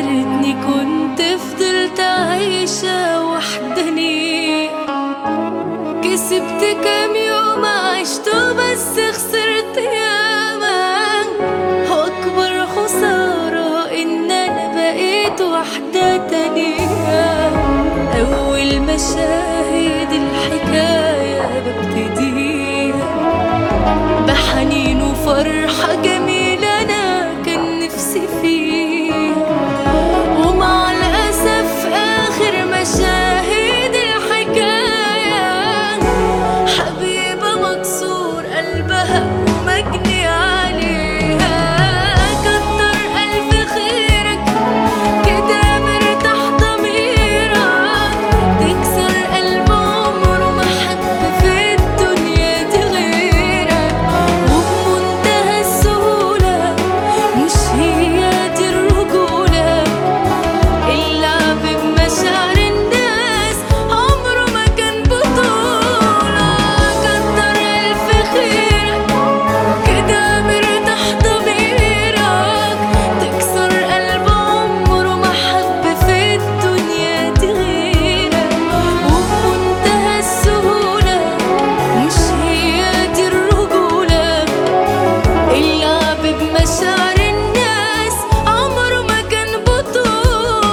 ريتني كنت فضلت عايشة وحداني كسبت كام يوم عشته بس خسرت ياما أكبر خسارة إن أنا بقيت واحدة تانية أول مشاهد الحكاية ببتديها بحنين وفرحة جميلة أنا كان نفسي فيها ومع الأسف آخر مشاهد الحكاية حبيبة مكسور قلبها ومجني عليها كتر ألف خيرك كده مرتاح ضميرك تكسر قلب عمره ما حد في الدنيا دي غيرك وبمنتهى السهولة مش هي دي الرجولة اللعب بمشاعر الناس عمره ما كان بطولة كتر ألف خيرك كده مرتاح ضميرك تكسر قلب عمره ما حب في الدنيا دي غيرك وبمنتهى السهولة مش هي دي الرجولة اللعب بمشاعر الناس عمره ما كان بطولة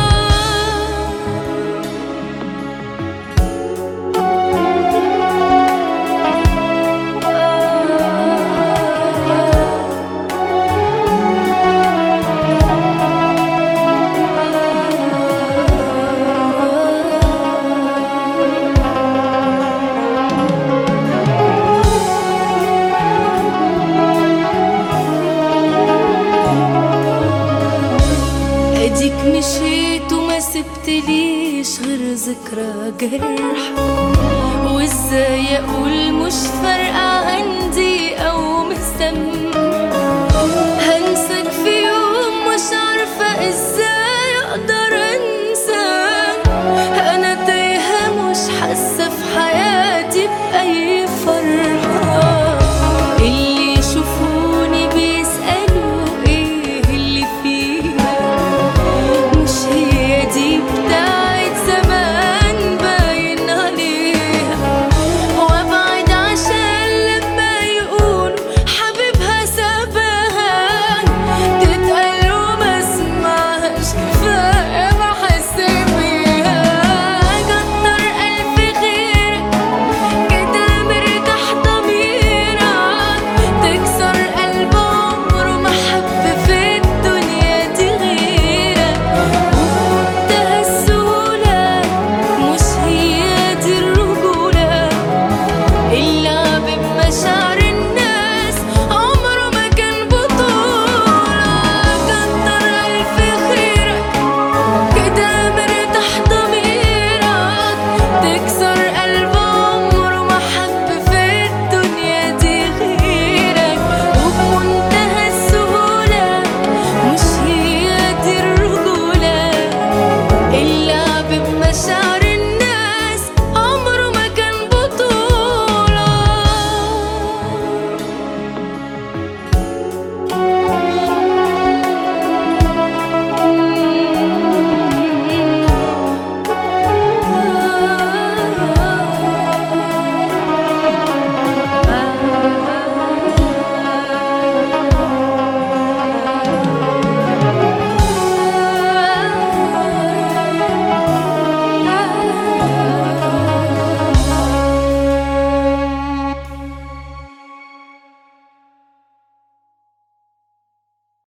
اديك مشيت وما سبتليش غير ذكرى جرح وازاي اقول مش فارقة عندي او مهتم